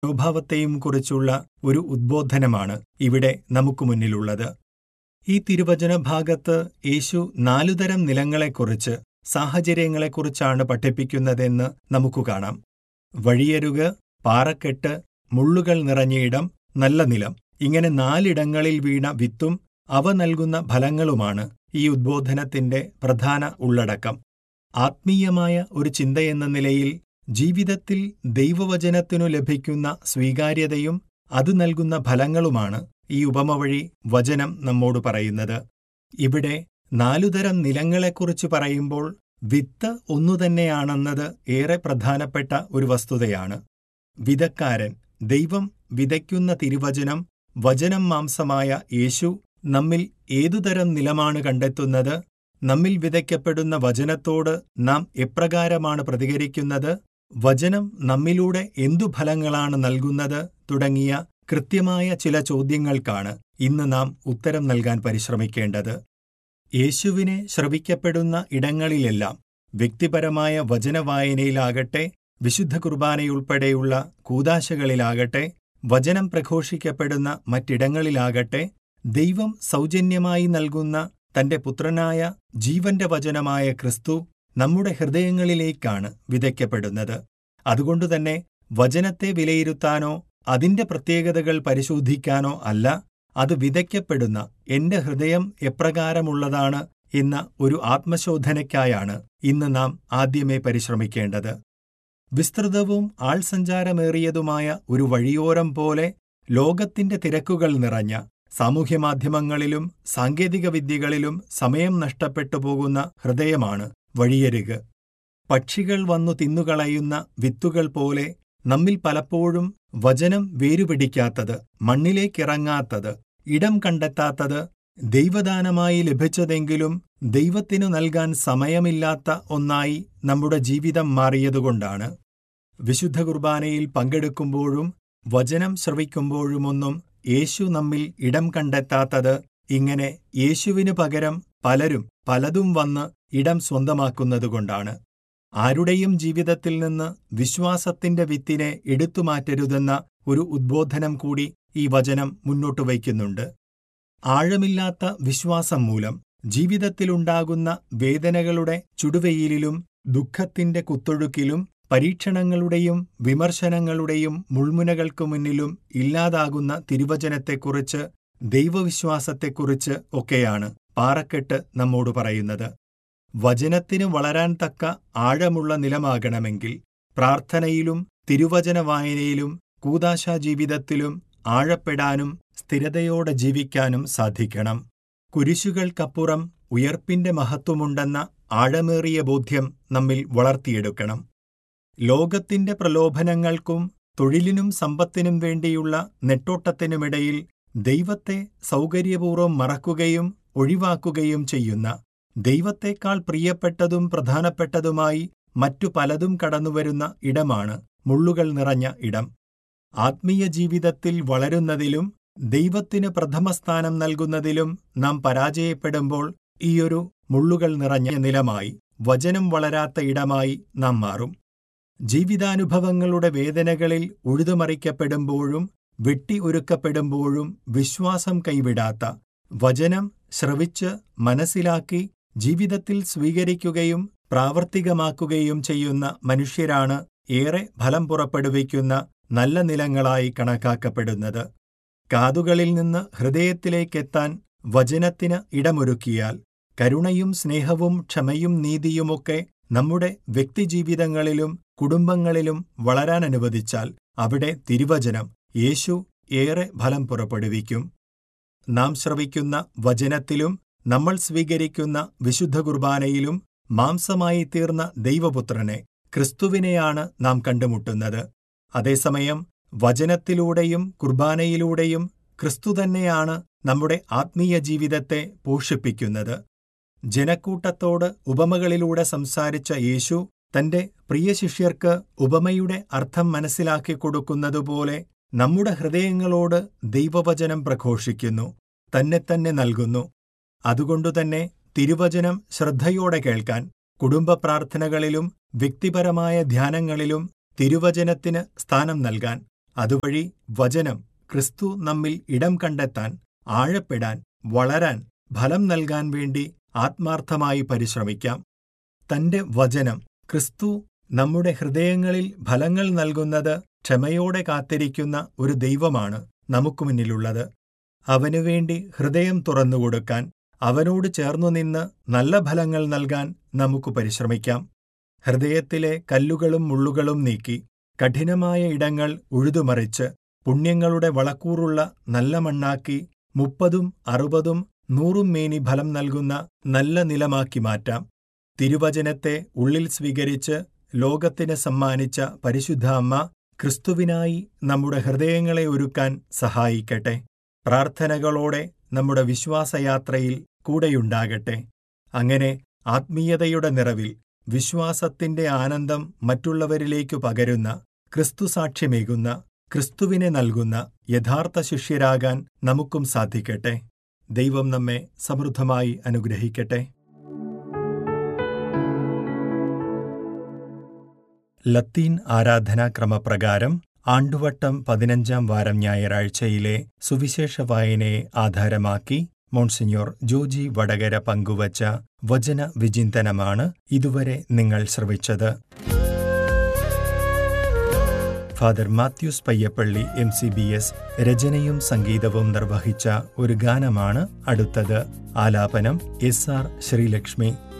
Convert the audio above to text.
മനോഭാവത്തെയും കുറിച്ചുള്ള ഒരു ഉദ്ബോധനമാണ് ഇവിടെ നമുക്ക് മുന്നിലുള്ളത് ഈ തിരുവചന ഭാഗത്ത് യേശു നാലുതരം നിലങ്ങളെക്കുറിച്ച് സാഹചര്യങ്ങളെക്കുറിച്ചാണ് പഠിപ്പിക്കുന്നതെന്ന് നമുക്ക് കാണാം വഴിയരുക് പാറക്കെട്ട് മുള്ളുകൾ നിറഞ്ഞ ഇടം നല്ല നിലം ഇങ്ങനെ നാലിടങ്ങളിൽ വീണ വിത്തും അവ നൽകുന്ന ഫലങ്ങളുമാണ് ഈ ഉദ്ബോധനത്തിന്റെ പ്രധാന ഉള്ളടക്കം ആത്മീയമായ ഒരു ചിന്തയെന്ന നിലയിൽ ജീവിതത്തിൽ ദൈവവചനത്തിനു ലഭിക്കുന്ന സ്വീകാര്യതയും അത് നൽകുന്ന ഫലങ്ങളുമാണ് ഈ ഉപമ വഴി വചനം നമ്മോട് പറയുന്നത് ഇവിടെ നാലുതരം നിലങ്ങളെക്കുറിച്ച് പറയുമ്പോൾ വിത്ത് ഒന്നുതന്നെയാണെന്നത് ഏറെ പ്രധാനപ്പെട്ട ഒരു വസ്തുതയാണ് വിതക്കാരൻ ദൈവം വിതയ്ക്കുന്ന തിരുവചനം വചനം മാംസമായ യേശു നമ്മിൽ ഏതുതരം നിലമാണ് കണ്ടെത്തുന്നത് നമ്മിൽ വിതയ്ക്കപ്പെടുന്ന വചനത്തോട് നാം എപ്രകാരമാണ് പ്രതികരിക്കുന്നത് വചനം നമ്മിലൂടെ എന്തു ഫലങ്ങളാണ് നൽകുന്നത് തുടങ്ങിയ കൃത്യമായ ചില ചോദ്യങ്ങൾക്കാണ് ഇന്ന് നാം ഉത്തരം നൽകാൻ പരിശ്രമിക്കേണ്ടത് യേശുവിനെ ശ്രവിക്കപ്പെടുന്ന ഇടങ്ങളിലെല്ലാം വ്യക്തിപരമായ വചനവായനയിലാകട്ടെ വിശുദ്ധ കുർബാനയുൾപ്പെടെയുള്ള കൂതാശകളിലാകട്ടെ വചനം പ്രഘോഷിക്കപ്പെടുന്ന മറ്റിടങ്ങളിലാകട്ടെ ദൈവം സൗജന്യമായി നൽകുന്ന തന്റെ പുത്രനായ ജീവന്റെ വചനമായ ക്രിസ്തു നമ്മുടെ ഹൃദയങ്ങളിലേക്കാണ് വിതയ്ക്കപ്പെടുന്നത് അതുകൊണ്ടുതന്നെ വചനത്തെ വിലയിരുത്താനോ അതിന്റെ പ്രത്യേകതകൾ പരിശോധിക്കാനോ അല്ല അത് വിതയ്ക്കപ്പെടുന്ന എന്റെ ഹൃദയം എപ്രകാരമുള്ളതാണ് എന്ന ഒരു ആത്മശോധനയ്ക്കായാണ് ഇന്ന് നാം ആദ്യമേ പരിശ്രമിക്കേണ്ടത് വിസ്തൃതവും ആൾസഞ്ചാരമേറിയതുമായ ഒരു വഴിയോരം പോലെ ലോകത്തിന്റെ തിരക്കുകൾ നിറഞ്ഞ സാമൂഹ്യമാധ്യമങ്ങളിലും സാങ്കേതികവിദ്യകളിലും സമയം നഷ്ടപ്പെട്ടു പോകുന്ന ഹൃദയമാണ് വഴിയരുക് പക്ഷികൾ വന്നു തിന്നുകളയുന്ന വിത്തുകൾ പോലെ നമ്മിൽ പലപ്പോഴും വചനം വേരുപിടിക്കാത്തത് മണ്ണിലേക്കിറങ്ങാത്തത് ഇടം കണ്ടെത്താത്തത് ദൈവദാനമായി ലഭിച്ചതെങ്കിലും ദൈവത്തിനു നൽകാൻ സമയമില്ലാത്ത ഒന്നായി നമ്മുടെ ജീവിതം മാറിയതുകൊണ്ടാണ് വിശുദ്ധ കുർബാനയിൽ പങ്കെടുക്കുമ്പോഴും വചനം ശ്രവിക്കുമ്പോഴുമൊന്നും യേശു നമ്മിൽ ഇടം കണ്ടെത്താത്തത് ഇങ്ങനെ യേശുവിനു പകരം പലരും പലതും വന്ന് ഇടം സ്വന്തമാക്കുന്നതുകൊണ്ടാണ് ആരുടെയും ജീവിതത്തിൽ നിന്ന് വിശ്വാസത്തിന്റെ വിത്തിനെ എടുത്തുമാറ്റരുതെന്ന ഒരു ഉദ്ബോധനം കൂടി ഈ വചനം മുന്നോട്ടു വയ്ക്കുന്നുണ്ട് ആഴമില്ലാത്ത വിശ്വാസം മൂലം ജീവിതത്തിലുണ്ടാകുന്ന വേദനകളുടെ ചുടുവെയിലിലും ദുഃഖത്തിന്റെ കുത്തൊഴുക്കിലും പരീക്ഷണങ്ങളുടെയും വിമർശനങ്ങളുടെയും മുൾമുനകൾക്കു മുന്നിലും ഇല്ലാതാകുന്ന തിരുവചനത്തെക്കുറിച്ച് ദൈവവിശ്വാസത്തെക്കുറിച്ച് ഒക്കെയാണ് പാറക്കെട്ട് നമ്മോട് പറയുന്നത് വചനത്തിന് വളരാൻ തക്ക ആഴമുള്ള നിലമാകണമെങ്കിൽ പ്രാർത്ഥനയിലും തിരുവചന വായനയിലും കൂതാശാ ജീവിതത്തിലും ആഴപ്പെടാനും സ്ഥിരതയോടെ ജീവിക്കാനും സാധിക്കണം കുരിശുകൾക്കപ്പുറം ഉയർപ്പിന്റെ മഹത്വമുണ്ടെന്ന ആഴമേറിയ ബോധ്യം നമ്മിൽ വളർത്തിയെടുക്കണം ലോകത്തിന്റെ പ്രലോഭനങ്ങൾക്കും തൊഴിലിനും സമ്പത്തിനും വേണ്ടിയുള്ള നെട്ടോട്ടത്തിനുമിടയിൽ ദൈവത്തെ സൗകര്യപൂർവ്വം മറക്കുകയും ഒഴിവാക്കുകയും ചെയ്യുന്ന ദൈവത്തെക്കാൾ പ്രിയപ്പെട്ടതും പ്രധാനപ്പെട്ടതുമായി മറ്റു പലതും കടന്നുവരുന്ന ഇടമാണ് മുള്ളുകൾ നിറഞ്ഞ ഇടം ആത്മീയ ജീവിതത്തിൽ വളരുന്നതിലും ദൈവത്തിന് പ്രഥമസ്ഥാനം നൽകുന്നതിലും നാം പരാജയപ്പെടുമ്പോൾ ഈയൊരു മുള്ളുകൾ നിറഞ്ഞ നിലമായി വചനം വളരാത്ത ഇടമായി നാം മാറും ജീവിതാനുഭവങ്ങളുടെ വേദനകളിൽ ഉഴുതുമറിക്കപ്പെടുമ്പോഴും വെട്ടി ഒരുക്കപ്പെടുമ്പോഴും വിശ്വാസം കൈവിടാത്ത വചനം ശ്രവിച്ച് മനസ്സിലാക്കി ജീവിതത്തിൽ സ്വീകരിക്കുകയും പ്രാവർത്തികമാക്കുകയും ചെയ്യുന്ന മനുഷ്യരാണ് ഏറെ ഫലം പുറപ്പെടുവിക്കുന്ന നല്ല നിലങ്ങളായി കണക്കാക്കപ്പെടുന്നത് കാതുകളിൽ നിന്ന് ഹൃദയത്തിലേക്കെത്താൻ വചനത്തിന് ഇടമൊരുക്കിയാൽ കരുണയും സ്നേഹവും ക്ഷമയും നീതിയുമൊക്കെ നമ്മുടെ വ്യക്തിജീവിതങ്ങളിലും കുടുംബങ്ങളിലും വളരാൻ അനുവദിച്ചാൽ അവിടെ തിരുവചനം യേശു ഏറെ ഫലം പുറപ്പെടുവിക്കും നാം ശ്രവിക്കുന്ന വചനത്തിലും നമ്മൾ സ്വീകരിക്കുന്ന വിശുദ്ധ കുർബാനയിലും മാംസമായി തീർന്ന ദൈവപുത്രനെ ക്രിസ്തുവിനെയാണ് നാം കണ്ടുമുട്ടുന്നത് അതേസമയം വചനത്തിലൂടെയും കുർബാനയിലൂടെയും ക്രിസ്തു തന്നെയാണ് നമ്മുടെ ആത്മീയ ജീവിതത്തെ പോഷിപ്പിക്കുന്നത് ജനക്കൂട്ടത്തോട് ഉപമകളിലൂടെ സംസാരിച്ച യേശു തന്റെ പ്രിയ ശിഷ്യർക്ക് ഉപമയുടെ അർത്ഥം മനസ്സിലാക്കി കൊടുക്കുന്നതുപോലെ നമ്മുടെ ഹൃദയങ്ങളോട് ദൈവവചനം പ്രഘോഷിക്കുന്നു തന്നെ തന്നെ നൽകുന്നു അതുകൊണ്ടുതന്നെ തിരുവചനം ശ്രദ്ധയോടെ കേൾക്കാൻ കുടുംബ പ്രാർത്ഥനകളിലും വ്യക്തിപരമായ ധ്യാനങ്ങളിലും തിരുവചനത്തിന് സ്ഥാനം നൽകാൻ അതുവഴി വചനം ക്രിസ്തു നമ്മിൽ ഇടം കണ്ടെത്താൻ ആഴപ്പെടാൻ വളരാൻ ഫലം നൽകാൻ വേണ്ടി ആത്മാർത്ഥമായി പരിശ്രമിക്കാം തന്റെ വചനം ക്രിസ്തു നമ്മുടെ ഹൃദയങ്ങളിൽ ഫലങ്ങൾ നൽകുന്നത് ക്ഷമയോടെ കാത്തിരിക്കുന്ന ഒരു ദൈവമാണ് നമുക്ക് മുന്നിലുള്ളത് അവനുവേണ്ടി ഹൃദയം തുറന്നുകൊടുക്കാൻ അവനോട് ചേർന്നു നിന്ന് നല്ല ഫലങ്ങൾ നൽകാൻ നമുക്ക് പരിശ്രമിക്കാം ഹൃദയത്തിലെ കല്ലുകളും മുള്ളുകളും നീക്കി കഠിനമായ ഇടങ്ങൾ ഉഴുതുമറിച്ച് പുണ്യങ്ങളുടെ വളക്കൂറുള്ള നല്ല മണ്ണാക്കി മുപ്പതും അറുപതും നൂറും മേനി ഫലം നൽകുന്ന നല്ല നിലമാക്കി മാറ്റാം തിരുവചനത്തെ ഉള്ളിൽ സ്വീകരിച്ച് ലോകത്തിന് സമ്മാനിച്ച പരിശുദ്ധ അമ്മ ക്രിസ്തുവിനായി നമ്മുടെ ഹൃദയങ്ങളെ ഒരുക്കാൻ സഹായിക്കട്ടെ പ്രാർത്ഥനകളോടെ നമ്മുടെ വിശ്വാസയാത്രയിൽ കൂടെയുണ്ടാകട്ടെ അങ്ങനെ ആത്മീയതയുടെ നിറവിൽ വിശ്വാസത്തിന്റെ ആനന്ദം മറ്റുള്ളവരിലേക്കു പകരുന്ന ക്രിസ്തുസാക്ഷ്യമേകുന്ന ക്രിസ്തുവിനെ നൽകുന്ന യഥാർത്ഥ ശിഷ്യരാകാൻ നമുക്കും സാധിക്കട്ടെ ദൈവം നമ്മെ സമൃദ്ധമായി അനുഗ്രഹിക്കട്ടെ ലത്തീൻ ആരാധനാക്രമപ്രകാരം ആണ്ടുവട്ടം പതിനഞ്ചാം വാരം ഞായറാഴ്ചയിലെ സുവിശേഷ വായനയെ ആധാരമാക്കി മോൺസിഞ്ഞോർ ജോജി വടകര പങ്കുവച്ച വചന വിചിന്തനമാണ് ഇതുവരെ നിങ്ങൾ ശ്രവിച്ചത് father Mathews Payyappally M C B S രചനയും സംഗീതവും നിർവഹിച്ച ഒരു ഗാനമാണ് അടുത്തത് ആലാപനം എസ് ആർ ശ്രീലക്ഷ്മി